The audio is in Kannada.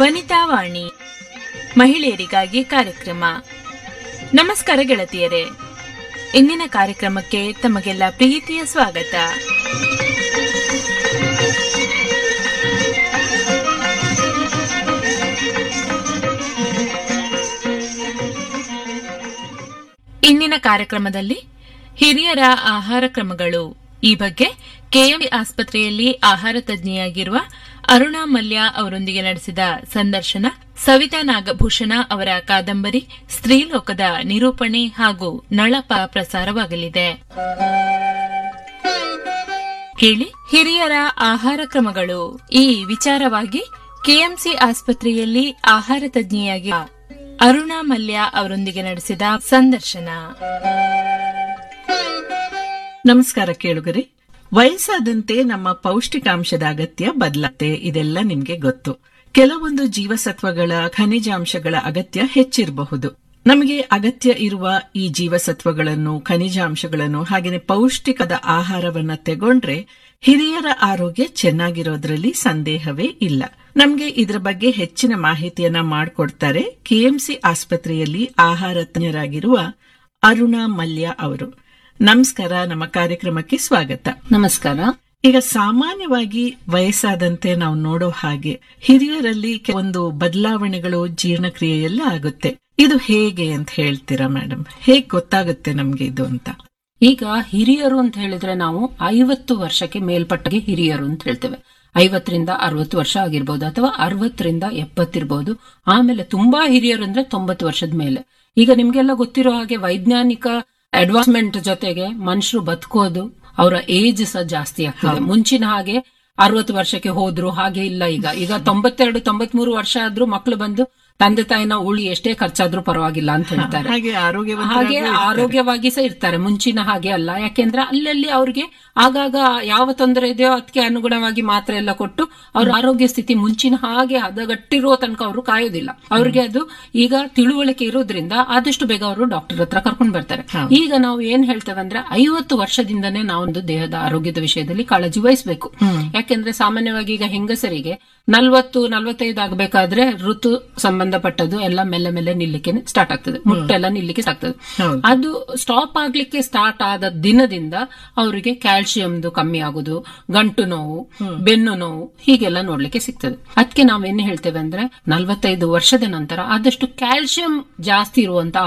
ವನಿತಾ ವಾಣಿ ಮಹಿಳೆಯರಿಗಾಗಿ ಕಾರ್ಯಕ್ರಮ ನಮಸ್ಕಾರ ಗೆಳತಿಯರೇ ಇಂದಿನ ಕಾರ್ಯಕ್ರಮಕ್ಕೆ ತಮಗೆಲ್ಲ ಪ್ರೀತಿಯ ಸ್ವಾಗತ ಇಂದಿನ ಕಾರ್ಯಕ್ರಮದಲ್ಲಿ ಹಿರಿಯರ ಆಹಾರ ಕ್ರಮಗಳು ಈ ಬಗ್ಗೆ ಕೆಎಂ ಆಸ್ಪತ್ರೆಯಲ್ಲಿ ಆಹಾರ ತಜ್ಞೆಯಾಗಿರುವ ಅರುಣಾ ಮಲ್ಯ ಅವರೊಂದಿಗೆ ನಡೆಸಿದ ಸಂದರ್ಶನ ಸವಿತಾ ನಾಗಭೂಷಣ ಅವರ ಕಾದಂಬರಿ ಸ್ತ್ರೀಲೋಕದ ನಿರೂಪಣೆ ಹಾಗೂ ನಳಪ ಪ್ರಸಾರವಾಗಲಿದೆ ಕೇಳಿ ಹಿರಿಯರ ಆಹಾರ ಕ್ರಮಗಳು ಈ ವಿಚಾರವಾಗಿ ಕೆಎಂಸಿ ಆಸ್ಪತ್ರೆಯಲ್ಲಿ ಆಹಾರ ತಜ್ಞೆಯಾಗಿ ಅರುಣಾ ಮಲ್ಯ ಅವರೊಂದಿಗೆ ನಡೆಸಿದ ಸಂದರ್ಶನ ನಮಸ್ಕಾರ ಕೇಳುಗರೆ ವಯಸ್ಸಾದಂತೆ ನಮ್ಮ ಪೌಷ್ಟಿಕಾಂಶದ ಅಗತ್ಯ ಬದಲಾಗುತ್ತೆ ಇದೆಲ್ಲ ನಿಮ್ಗೆ ಗೊತ್ತು ಕೆಲವೊಂದು ಜೀವಸತ್ವಗಳ ಖನಿಜಾಂಶಗಳ ಅಗತ್ಯ ಹೆಚ್ಚಿರಬಹುದು ನಮಗೆ ಅಗತ್ಯ ಇರುವ ಈ ಜೀವಸತ್ವಗಳನ್ನು ಖನಿಜಾಂಶಗಳನ್ನು ಹಾಗೆಯೇ ಪೌಷ್ಟಿಕದ ಆಹಾರವನ್ನ ತಗೊಂಡ್ರೆ ಹಿರಿಯರ ಆರೋಗ್ಯ ಚೆನ್ನಾಗಿರೋದ್ರಲ್ಲಿ ಸಂದೇಹವೇ ಇಲ್ಲ ನಮ್ಗೆ ಇದರ ಬಗ್ಗೆ ಹೆಚ್ಚಿನ ಮಾಹಿತಿಯನ್ನ ಮಾಡಿಕೊಡ್ತಾರೆ ಕೆಎಂಸಿ ಆಸ್ಪತ್ರೆಯಲ್ಲಿ ಆಹಾರ ತಜ್ಞರಾಗಿರುವ ಅರುಣಾ ಮಲ್ಯ ಅವರು ನಮಸ್ಕಾರ ನಮ್ಮ ಕಾರ್ಯಕ್ರಮಕ್ಕೆ ಸ್ವಾಗತ ನಮಸ್ಕಾರ ಈಗ ಸಾಮಾನ್ಯವಾಗಿ ವಯಸ್ಸಾದಂತೆ ನಾವು ನೋಡೋ ಹಾಗೆ ಹಿರಿಯರಲ್ಲಿ ಒಂದು ಬದಲಾವಣೆಗಳು ಜೀರ್ಣಕ್ರಿಯೆಯಲ್ಲ ಆಗುತ್ತೆ ಇದು ಹೇಗೆ ಅಂತ ಹೇಳ್ತೀರಾ ಮೇಡಮ್ ಹೇಗ್ ಗೊತ್ತಾಗುತ್ತೆ ನಮ್ಗೆ ಇದು ಅಂತ ಈಗ ಹಿರಿಯರು ಅಂತ ಹೇಳಿದ್ರೆ ನಾವು ಐವತ್ತು ವರ್ಷಕ್ಕೆ ಮೇಲ್ಪಟ್ಟಗೆ ಹಿರಿಯರು ಅಂತ ಹೇಳ್ತೇವೆ ಐವತ್ತರಿಂದ ಅರವತ್ತು ವರ್ಷ ಆಗಿರ್ಬೋದು ಅಥವಾ ಅರವತ್ತರಿಂದ ಎಪ್ಪತ್ತಿರ್ಬೋದು ಆಮೇಲೆ ತುಂಬಾ ಹಿರಿಯರು ಅಂದ್ರೆ ತೊಂಬತ್ತು ವರ್ಷದ ಮೇಲೆ ಈಗ ನಿಮ್ಗೆಲ್ಲ ಗೊತ್ತಿರೋ ಹಾಗೆ ವೈಜ್ಞಾನಿಕ ಅಡ್ವಾನ್ಸ್ಮೆಂಟ್ ಜೊತೆಗೆ ಮನುಷ್ಯರು ಬದುಕೋದು ಅವರ ಏಜ್ ಸಹ ಜಾಸ್ತಿ ಆಗ್ತದೆ ಮುಂಚಿನ ಹಾಗೆ ಅರವತ್ತು ವರ್ಷಕ್ಕೆ ಹೋದ್ರು ಹಾಗೆ ಇಲ್ಲ ಈಗ ಈಗ ತೊಂಬತ್ತೆರಡು ತೊಂಬತ್ಮೂರು ವರ್ಷ ಆದ್ರೂ ಮಕ್ಕಳು ಬಂದು ತಂದೆ ತಾಯಿನ ಉಳಿ ಎಷ್ಟೇ ಖರ್ಚಾದ್ರೂ ಪರವಾಗಿಲ್ಲ ಅಂತ ಹೇಳ್ತಾರೆ ಹಾಗೆ ಆರೋಗ್ಯವಂತ ಹಾಗೆ ಆರೋಗ್ಯವಾಗಿ ಸಹ ಇರ್ತಾರೆ ಮುಂಚಿನ ಹಾಗೆ ಅಲ್ಲ ಯಾಕೆಂದ್ರೆ ಅಲ್ಲಲ್ಲಿ ಅವ್ರಿಗೆ ಆಗಾಗ ಯಾವ ತೊಂದರೆ ಇದೆಯೋ ಅದಕ್ಕೆ ಅನುಗುಣವಾಗಿ ಮಾತ್ರೆ ಎಲ್ಲ ಕೊಟ್ಟು ಅವ್ರ ಆರೋಗ್ಯ ಸ್ಥಿತಿ ಮುಂಚಿನ ಹಾಗೆ ಹದಗಟ್ಟಿರೋ ತನಕ ಅವರು ಕಾಯೋದಿಲ್ಲ ಅವ್ರಿಗೆ ಅದು ಈಗ ತಿಳುವಳಿಕೆ ಇರೋದ್ರಿಂದ ಆದಷ್ಟು ಬೇಗ ಅವರು ಡಾಕ್ಟರ್ ಹತ್ರ ಕರ್ಕೊಂಡು ಬರ್ತಾರೆ ಈಗ ನಾವು ಏನ್ ಹೇಳ್ತೇವೆ ಅಂದ್ರೆ ಐವತ್ತು ವರ್ಷದಿಂದನೇ ನಾವೊಂದು ದೇಹದ ಆರೋಗ್ಯದ ವಿಷಯದಲ್ಲಿ ಕಾಳಜಿ ವಹಿಸಬೇಕು ಯಾಕೆಂದ್ರೆ ಸಾಮಾನ್ಯವಾಗಿ ಈಗ ಹೆಂಗಸರಿಗೆ ನಲ್ವತ್ತು ನಲ್ವತ್ತೈದು ಆಗ್ಬೇಕಾದ್ರೆ ಋತು ಸಂಬಂಧಪಟ್ಟದ್ದು ಎಲ್ಲ ಮೆಲ್ಲ ಮೆಲ್ಲ ನಿಲ್ಲಿಕ್ಕೆ ಸ್ಟಾರ್ಟ್ ಆಗ್ತದೆ ಮುಟ್ಟೆಲ್ಲ ನಿಲ್ಲಿಕ್ಕೆ ಆಗ್ತದೆ ಹೌದು. ಅದು ಸ್ಟಾಪ್ ಆಗ್ಲಿಕ್ಕೆ ಸ್ಟಾರ್ಟ್ ಆದ ದಿನದಿಂದ ಅವರಿಗೆ ಕ್ಯಾಲ್ಸಿಯಂದು ಕಮ್ಮಿ ಆಗುದು ಗಂಟು ನೋವು ಬೆನ್ನು ನೋವು ಹೀಗೆಲ್ಲ ನೋಡ್ಲಿಕ್ಕೆ ಸಿಗ್ತದೆ ಅದಕ್ಕೆ ನಾವೇನ್ ಹೇಳ್ತೇವೆ ಅಂದ್ರೆ ನಲ್ವತ್ತೈದು ವರ್ಷದ ನಂತರ ಆದಷ್ಟು ಕ್ಯಾಲ್ಸಿಯಂ ಜಾಸ್ತಿ ಇರುವಂತ